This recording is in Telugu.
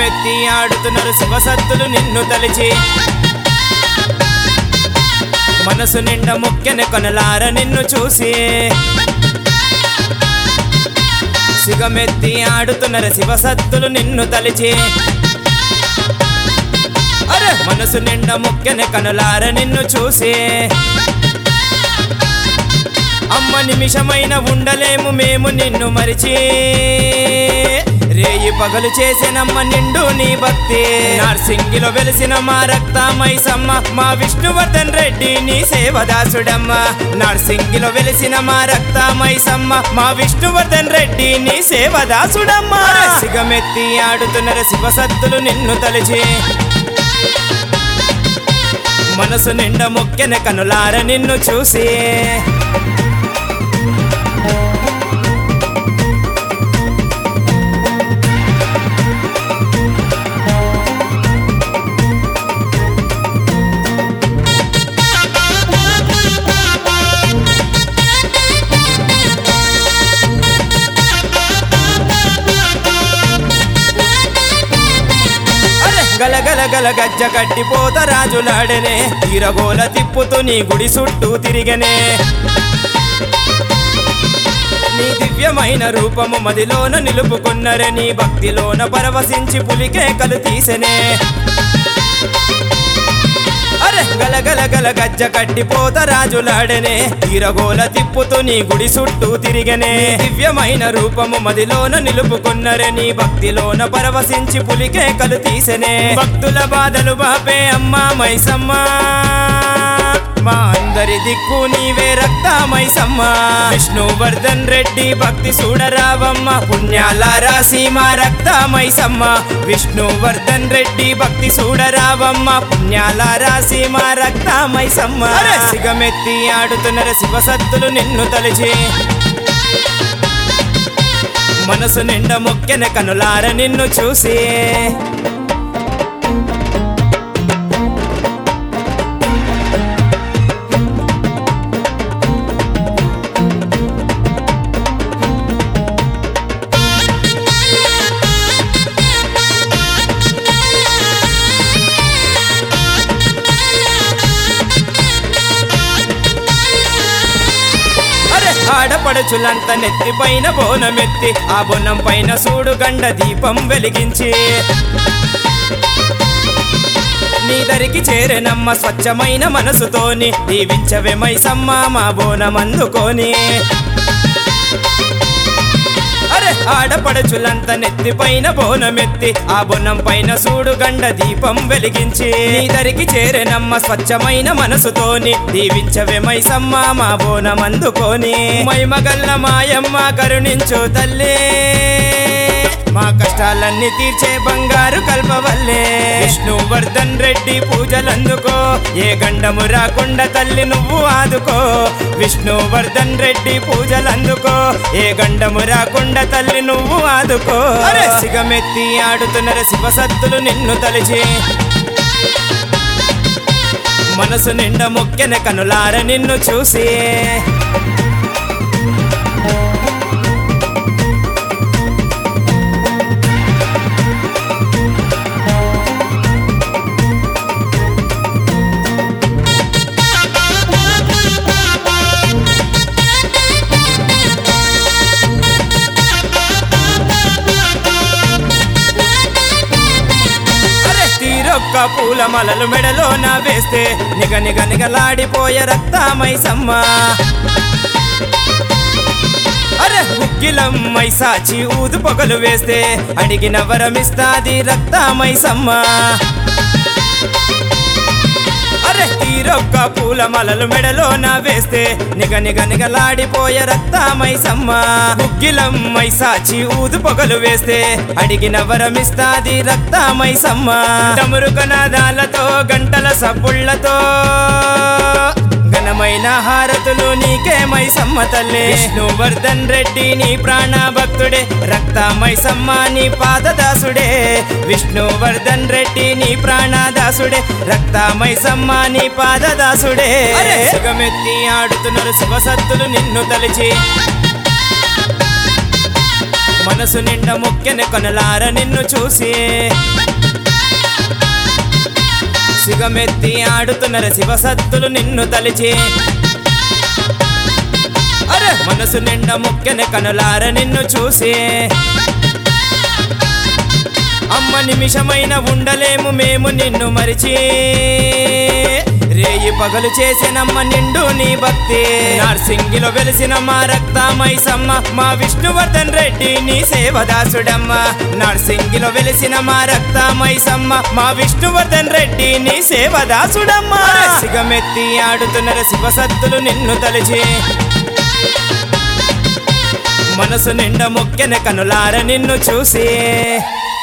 సిగమెత్తి ఆడుతున్నారు శివసత్తులు నిన్ను తలిచి మనసు నిండా ముఖ్యని కొనలార నిన్ను చూసి సిగమెత్తి ఆడుతున్నారు శివసత్తులు నిన్ను తలిచి అరే మనసు నిండా ముఖ్యని కనులార నిన్ను చూసి అమ్మ నిమిషమైన ఉండలేము మేము నిన్ను మరిచి రేయి పగలు చేసినమ్మ నిండు నీ భక్తి నార్సింగిలో వెలిసిన మా రక్త మైసమ్మ మా విష్ణువర్ధన్ రెడ్డి నీ సేవదాసుడమ్మ నార్సింగిలో వెలిసిన మా రక్త మైసమ్మ మా విష్ణువర్ధన్ రెడ్డి నీ సేవదాసుడమ్మ సిగమెత్తి ఆడుతున్నారు శివసత్తులు నిన్ను తలిచి మనసు నిండా మొక్కెన కనులార నిన్ను చూసి అరే గలగల గల గజ్జ కట్టిపోత రాజులాడనే తీరగోల తిప్పుతూ నీ గుడి చుట్టూ తిరిగనే నీ దివ్యమైన రూపము మదిలోన నిలుపుకున్నరే నీ భక్తిలోన పరవశించి పులికేకలు తీసెనే అరే గలగల గల గజ్జ కట్టిపోత రాజులాడనే తీరగోల తిప్పుతూ నీ గుడి చుట్టూ తిరిగనే దివ్యమైన రూపము మదిలోన నిలుపుకున్నరే నీ భక్తిలోన పరవశించి పులికేకలు తీసెనే భక్తుల బాధలు బాపే అమ్మా మైసమ్మ మా అందరి దిక్కు నీవే రక్త మైసమ్మ విష్ణువర్ధన్ రెడ్డి భక్తి చూడరావమ్మ పుణ్యాల రాసి మా రక్త మైసమ్మ విష్ణువర్ధన్ రెడ్డి భక్తి చూడరావమ్మ పుణ్యాల రాసి మా రక్త మైసమ్మ సిగమెత్తి ఆడుతున్నారు శివసత్తులు నిన్ను తలిచి మనసు నిండా మొక్కెన కనులార నిన్ను చూసి అరే ఆడపడుచులంత నెత్తి పైన బోనమెత్తి ఆ బోనం పైన సూడు గండ దీపం వెలిగించి నీ దరికి చేరెనమ్మ స్వచ్ఛమైన మనసుతోని దీవించవే మైసమ్మ మా బోనం అందుకోని అరే ఆడపడుచులంత నెత్తి పైన బోనమెత్తి ఆ బోనం పైన సూడు గండ దీపం వెలిగించి నీ దరికి చేరెనమ్మ స్వచ్ఛమైన మనసుతోని దీవించవే మైసమ్మ మా బోనం అందుకోని మైమగల్ల మాయమ్మ కరుణించు తల్లి మా కష్టాలన్నీ తీర్చే బంగారు కల్పవల్లే విష్ణువర్ధన్ రెడ్డి పూజలందుకో ఏ గండము రాకుండా తల్లి నువ్వు ఆదుకో విష్ణువర్ధన్ రెడ్డి పూజలందుకో ఏ గండము రాకుండా తల్లి నువ్వు ఆదుకో సిగమెత్తి ఆడుతున్నారు శివసత్తులు నిన్ను తలిచి మనసు నిండా మొక్కెన కనులార నిన్ను చూసి అరే తీరొక్క పూల మలలు మెడలో నా వేస్తే నిగ నిగ నిగలాడిపోయే రక్తమైసమ్మ అరే ఉక్కిలం మైసాచి ఊదు పొగలు వేస్తే అడిగిన వరమిస్తాది రక్తమైసమ్మ అరే తీరొక్క పూల మలలు మెడలో నా వేస్తే నిగ నిగ నిగలాడిపోయే రక్తమైసమ్మ గుగ్గిలం మైసాచి ఊదు పొగలు వేస్తే అడిగిన వరమిస్తాది రక్తమైసమ్మ తమురుక నాదాలతో గంటల సప్పుళ్లతో ఘనమైన హారతులు నీకే మైసమ్మ తల్లి విష్ణువర్ధన్ రెడ్డి నీ ప్రాణ భక్తుడే రక్త మైసమ్మ నీ పాదదాసుడే విష్ణువర్ధన్ రెడ్డి నీ ప్రాణదాసుడే రక్త మైసమ్మ నీ పాదదాసుడే సుగమెత్తి ఆడుతున్నారు శివసత్తులు నిన్ను తలిచి మనసు నిండా మొక్కెన కొనలార నిన్ను చూసి సిగమెత్తి ఆడుతున్నర శివసత్తులు నిన్ను తలిచి అరే మనసు నిండా ముక్కెన కనులార నిన్ను చూసి అమ్మ నిమిషమైన ఉండలేము మేము నిన్ను మరిచి రేయి పగలు చేసినమ్మ నిండు నీ భక్తి నార్సింగిలో వెలిసిన మా రక్తమైసమ్మ మా విష్ణువర్ధన్ రెడ్డి నీ సేవదాసుడమ్మ నార్సింగిలో వెలిసిన మా రక్తమైసమ్మ మా విష్ణువర్ధన్ రెడ్డి నీ సేవదాసుడమ్మ సిగమెత్తి ఆడుతున్నర శివసత్తులు నిన్ను తలిచి మనసు నిండా మొక్కెన కనులార నిన్ను చూసి